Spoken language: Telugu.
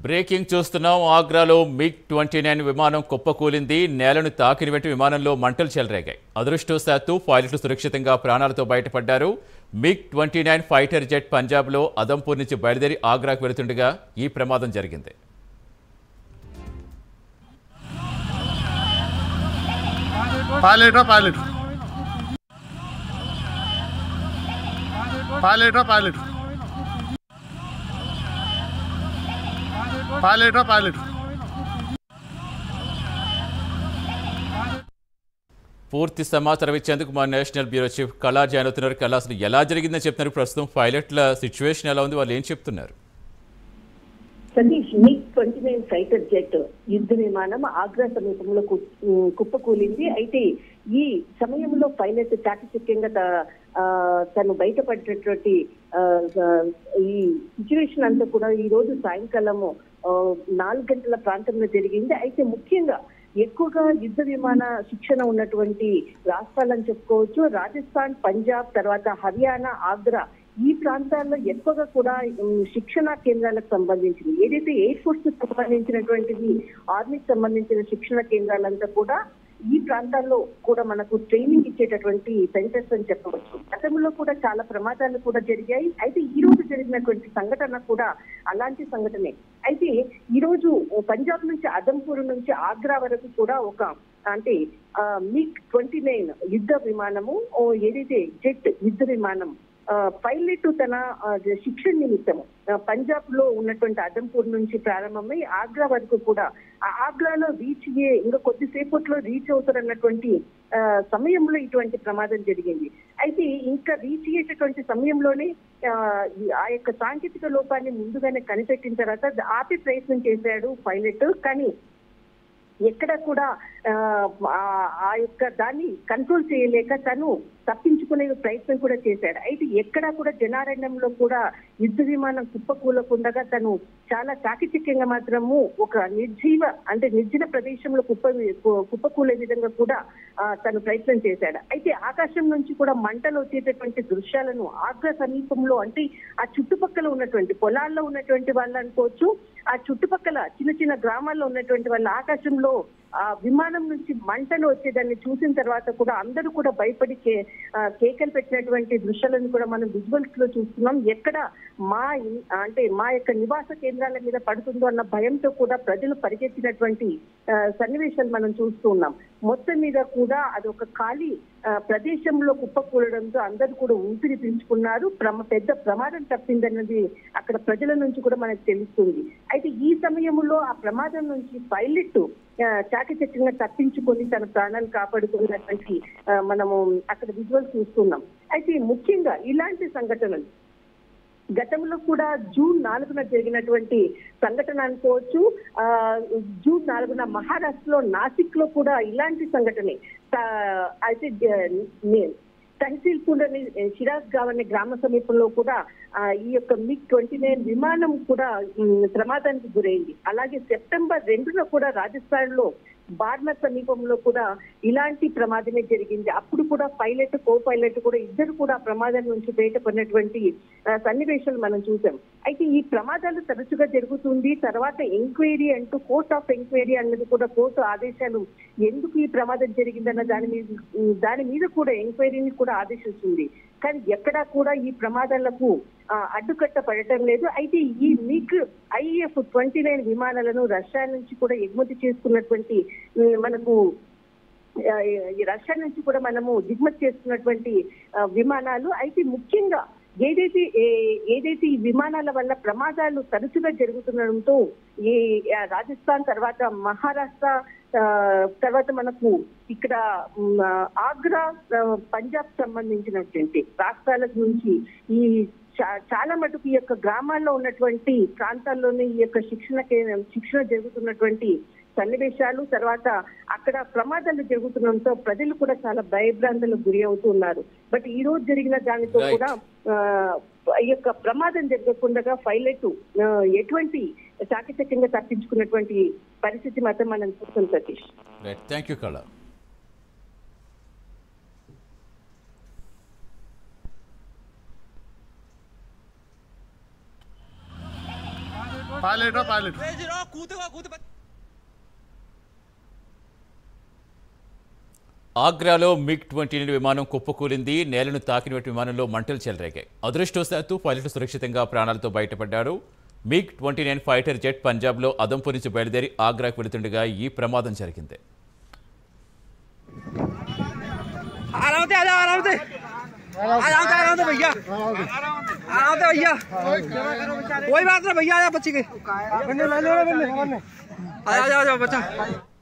బ్రేకింగ్ చూస్తున్నాం ఆగ్రాలో మిగ్ ట్వంటీ నైన్ విమానం కుప్పకూలింది నేలను తాకిన వెంట విమానంలో మంటలు చెలరేగాయి అదృష్టవశాత్తు పైలట్లు సురక్షితంగా ప్రాణాలతో బయటపడ్డారు MiG twenty nine fighter jet పంజాబ్లో అదంపూర్ నుంచి బయలుదేరి ఆగ్రాకు వెళుతుండగా ఈ ప్రమాదం జరిగింది पायलट है पायलट पायलट है पायलट पायलट है पायलट పూర్తి సమాచారం ఇచ్చేందుకు మా national bureau chief Kala join అవుతున్నారు కళా అసలు ఎలా జరిగిందని చెప్తున్నారు ప్రస్తుతం పైలట్ల సిచ్యువేషన్ ఎలా ఉంది వాళ్ళు ఏం చెప్తున్నారు Satish MiG twenty nine fighter jet యుద్ధ విమానం ఆగ్రా సమీపంలో కు- ఉమ్, కుప్పకూలింది అయితే ఈ సమయంలో పైలట్ చాకచక్యంగా త- ఆ, తను బయటపడినటువంటి ఆ, ఆ, ఈ సిచ్యువేషన్ అంతా కూడా ఈ రోజు సాయంకాలము ఆ, నాలుగు గంటల ప్రాంతంలో జరిగింది అయితే ముఖ్యంగా ఎక్కువగా యుద్ధ విమాన శిక్షణ ఉన్నటువంటి రాష్ట్రాలని చెప్పుకోవచ్చు రాజస్థాన్ పంజాబ్ తర్వాత హర్యానా ఆగ్రా ఈ ప్రాంతాల్లో ఎక్కువగా కూడా ఉమ్, శిక్షణ కేంద్రాలకు సంబంధించింది ఏదైతే ఎయిర్ ఫోర్స్ సంబంధించినటువంటిది ఆర్మీకి సంబంధించిన శిక్షణ కేంద్రాలంతా కూడా ఈ ప్రాంతాల్లో కూడా మనకు ట్రైనింగ్ ఇచ్చేటటువంటి సెంటర్స్ అని చెప్పవచ్చు గతంలో కూడా చాలా ప్రమాదాలు కూడా జరిగాయి అయితే ఈ రోజు జరిగినటువంటి సంఘటన కూడా అలాంటి సంఘటనే అయితే ఈ రోజు పంజాబ్ నుంచి అదంపూర్ నుంచి ఆగ్రా వరకు కూడా ఒక అంటే మిగ్ ట్వంటీ నైన్ యుద్ధ విమానము ఓ ఏదైతే జెట్ యుద్ధ విమానం ఆ, పైలట్ తన ఆ, శిక్షణ నిమిత్తం ఆ, పంజాబ్ లో ఉన్నటువంటి అదంపూర్ నుంచి ప్రారంభమై ఆగ్రా వరకు కూడా ఆ ఆగ్రాలో రీచ్ అయ్యే ఇంకా కొద్దిసేపట్లో రీచ్ అవుతారన్నటువంటి ఆ, సమయంలో ఇటువంటి ప్రమాదం జరిగింది అయితే ఇంకా రీచ్ అయ్యేటటువంటి సమయంలోనే ఆ, ఈ- ఆ యొక్క సాంకేతిక లోపాన్ని ముందుగానే కనిపెట్టిన తర్వాత ఆపే ప్రయత్నం చేశాడు పైలట్ కానీ ఎక్కడ కూడా ఆ, ఆ- ఆ యొక్క దాన్ని కంట్రోల్ చేయలేక తను తప్పించుకునే ప్రయత్నం కూడా చేశాడు అయితే ఎక్కడా కూడా జనారణ్యంలో కూడా యుద్ధ విమానం కుప్పకూలకుండగా తను చాలా చాకచక్యంగా మాత్రము ఒక నిర్జీవ అంటే నిర్జన ప్రదేశంలో కుప్ప కుప్పకూలే విధంగా కూడా ఆ, తను ప్రయత్నం చేశాడు అయితే ఆకాశం నుంచి కూడా మంటలు వచ్చేటటువంటి దృశ్యాలను ఆగ్రా సమీపంలో అంటే ఆ చుట్టుపక్కల ఉన్నటువంటి పొలాల్లో ఉన్నటువంటి వాళ్ళు అనుకోవచ్చు ఆ చుట్టుపక్కల చిన్న చిన్న గ్రామాల్లో ఉన్నటువంటి వాళ్ళ ఆకాశంలో ఆ విమానం నుంచి మంటలు వచ్చేదాన్ని చూసిన తర్వాత కూడా అందరూ కూడా భయపడి కే ఆ, కేకలు పెట్టినటువంటి దృశ్యాలను కూడా మనం విజువల్స్ లో చూస్తున్నాం ఎక్కడ మా ఇన్- అంటే మా యొక్క నివాస కేంద్రాల మీద పడుతుందో అన్న భయంతో కూడా ప్రజలు పరిగెత్తినటువంటి ఆ, సన్నివేశాలు మనం చూస్తూ ఉన్నాం మొత్తం మీద కూడా అది ఒక ఖాళీ ఆ, ప్రదేశంలో కుప్పకూలడంతో అందరూ కూడా ఊపిరి పీల్చుకున్నారు ప్రమ పెద్ద ప్రమాదం తప్పిందన్నది అక్కడ ప్రజల నుంచి కూడా మనకు తెలుస్తుంది అయితే ఈ సమయంలో ఆ ప్రమాదం నుంచి పైలట్ ఆ, చాకచక్యంగా తప్పించుకొని తన ప్రాణాలు కాపాడుకున్నటువంటి ఆ, మనము అక్కడ విజువల్ చూస్తున్నాం అయితే ముఖ్యంగా ఇలాంటి సంఘటనలు గతంలో కూడా జూన్ నాలుగున జరిగినటువంటి సంఘటన అనుకోవచ్చు ఆ జూన్ నాలుగున మహారాష్ట్రలో నాసిక్ లో కూడా ఇలాంటి సంఘటనే తా- అయితే జ- నే- తహసీల్పూర్ అని షిరాజ్ గావ్ అనే గ్రామ సమీపంలో కూడా ఆ, ఈ యొక్క మిగ్ ట్వంటీ నైన్ విమానం కూడా ఉమ్, ప్రమాదానికి గురైంది అలాగే సెప్టెంబర్ రెండున కూడా రాజస్థాన్ లో బార్మర్ సమీపంలో కూడా ఇలాంటి ప్రమాదమే జరిగింది అప్పుడు కూడా పైలట్ కో పైలట్ కూడా ఇద్దరు కూడా ఆ ప్రమాదం నుంచి బయటపడినటువంటి ఆ, సన్నివేశాలు మనం చూసాం అయితే ఈ ప్రమాదాలు తరచుగా జరుగుతుంది తర్వాత ఎంక్వైరీ అంటూ కోర్ట్ ఆఫ్ ఎంక్వైరీ అన్నది కూడా కోర్టు ఆదేశాలు ఎందుకు ఈ ప్రమాదం జరిగిందన్న దాని మీద దాని మీద కూడా ఎంక్వైరీని కూడా ఆదేశిస్తుంది కానీ ఎక్కడా కూడా ఈ ప్రమాదాలకు ఆ, అడ్డుకట్ట పడటం లేదు అయితే ఈ మిగ్ ఐఎఫ్ ట్వంటీ నైన్ విమానాలను రష్యా నుంచి కూడా ఎగుమతి చేసుకున్నటువంటి ఉమ్, మనకు ఆ, ఈ రష్యా నుంచి కూడా మనము దిగుమతి చేస్తున్నటువంటి ఆ, విమానాలు అయితే ముఖ్యంగా ఏదైతే ఏ- ఏదైతే ఈ విమానాల వల్ల ప్రమాదాలు తరచుగా జరుగుతుండడంతో ఈ ఆ, రాజస్థాన్ తర్వాత మహారాష్ట్ర ఆ, తర్వాత మనకు ఇక్కడ ఉమ్, ఆ, ఆగ్రా ఆ, పంజాబ్ సంబంధించినటువంటి రాష్ట్రాల నుంచి ఈ చా- చాలా మటుకు ఈ యొక్క గ్రామాల్లో ఉన్నటువంటి ప్రాంతాల్లోనే ఈ యొక్క శిక్షణ కే- శిక్షణ జరుగుతున్నటువంటి సన్నివేశాలు తర్వాత అక్కడ ప్రమాదాలు జరుగుతుండడంతో ప్రజలు కూడా చాలా భయభ్రాంతులకు గురి అవుతున్నారు బట్ ఈ రోజు జరిగిన దానితో Right. కూడా ఆ, ఈ యొక్క ప్రమాదం జరగకుండా పైలట్ ఆ, ఎటువంటి చాకచక్యంగా తప్పించుకున్నటువంటి పరిస్థితి మాత్రం మనం చూస్తాం Satish right thank you Kala pilot हो पायलट ఆగ్రాలో మిగ్ ట్వంటీ నైన్ విమానం కుప్పకూలింది నేలను తాకిన విమానంలో మంటలు చెలరేగాయి అదృష్టవశాత్తు పైలట్లు సురక్షితంగా ప్రాణాలతో బయటపడ్డారు MiG twenty nine fighter jet పంజాబ్లో అదంపు నుంచి బయలుదేరి ఆగ్రాకు వెళుతుండగా ఈ ప్రమాదం జరిగింది आराम से आजा आराम से आराम से आराम से भैया आराम से भैया कोई बात नहीं भैया आजा बच्ची के आजा आजा आजा बच्चा